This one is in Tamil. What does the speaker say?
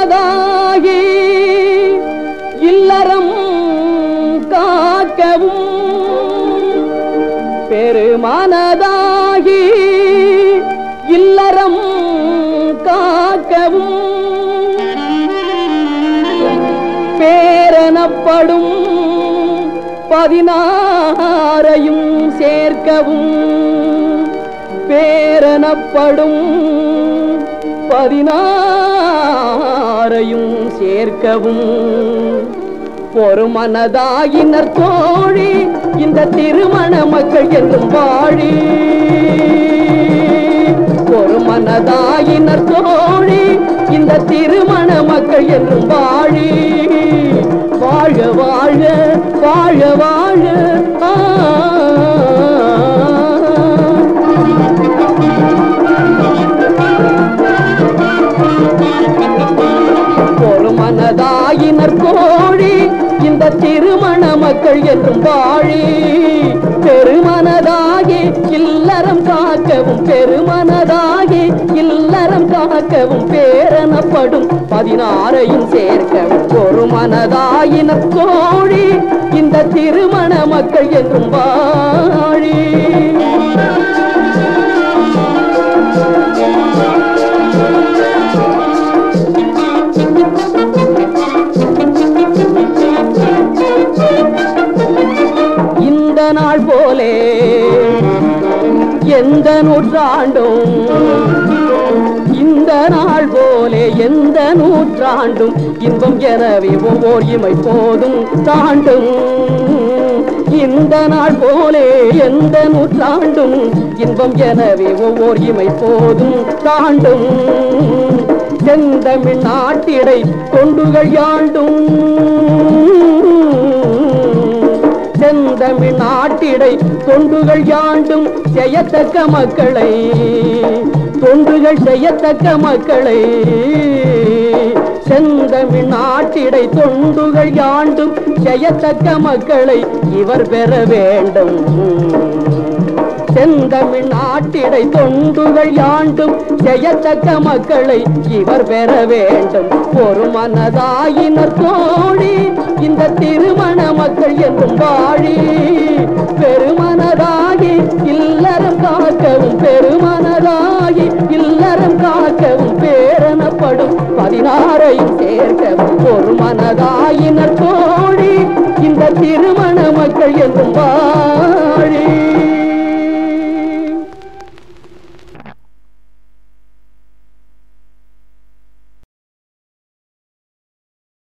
மனதாகி இல்லறம் காக்கவும் பெருமனதாகி இல்லறம் காக்கவும் பேரெனப்படும் பதினாறையும் சேர்க்கவும் பேரெனப்படும் பதினாறையும் சேர்க்கவும் பொறுமனதாயினர் தோழி இந்த திருமண மக்கள் என்றும் வாழி பொறுமனதாயினர் தோழி இந்த திருமண மக்கள் என்றும் வாழி வாழ வாழ வாழ வாழ ஆ. பொறுமனதாயினர் கோழி இந்த திருமண மக்கள் என்றும் வாழி பெருமனதாகி இல்லறம் காக்கவும் பெருமனதாகி இல்லறம் காக்கவும் பேரனப்படும் பதினாறையும் சேர்க்கவும் பொறுமனதாயினர் கோழி இந்த திருமண மக்கள் என்றும் வாழி இந்த நாள் போலே எந்த நூற்றாண்டும் இந்த நாள் போலே எந்த நூற்றாண்டும் இன்பம் எனவே ஒவ்வொரு இமை போதும் தாண்டும் இந்த நாள் போலே எந்த நூற்றாண்டும் இன்பம் எனவே ஒவ்வொரு இமை போதும் தாண்டும் செந்தமிழ் நாட்டிடை கொண்டுகள் யாண்டும் செந்தமிழ் நாட்டிடை தொண்டுகள் யாண்டும் செய்யத்தக்க மக்களை தொண்டுகள் செய்யத்தக்க மக்களை செந்தமிழ் நாட்டிடை தொண்டுகள் யாண்டும் செய்யத்தக்க மக்களை இவர் பெற வேண்டும் செந்தமிழ் நாட்டிடை தொண்டுகள் யாண்டும் செய்யத்தக்க மக்களை இவர் பெற வேண்டும் ஒரு மனதாயினர் தோழி இந்த திருமண மக்கள் என்றும் வாழி பெருமனதாகி இல்லறம் காக்கவும் பெருமனதாகி இல்லறம் காக்கவும் பேரனப்படும் பதினாறையும் சேர்க்கவும் ஒரு மனதாயினர் தோழி இந்த திருமண மக்கள் என்றும் வாழி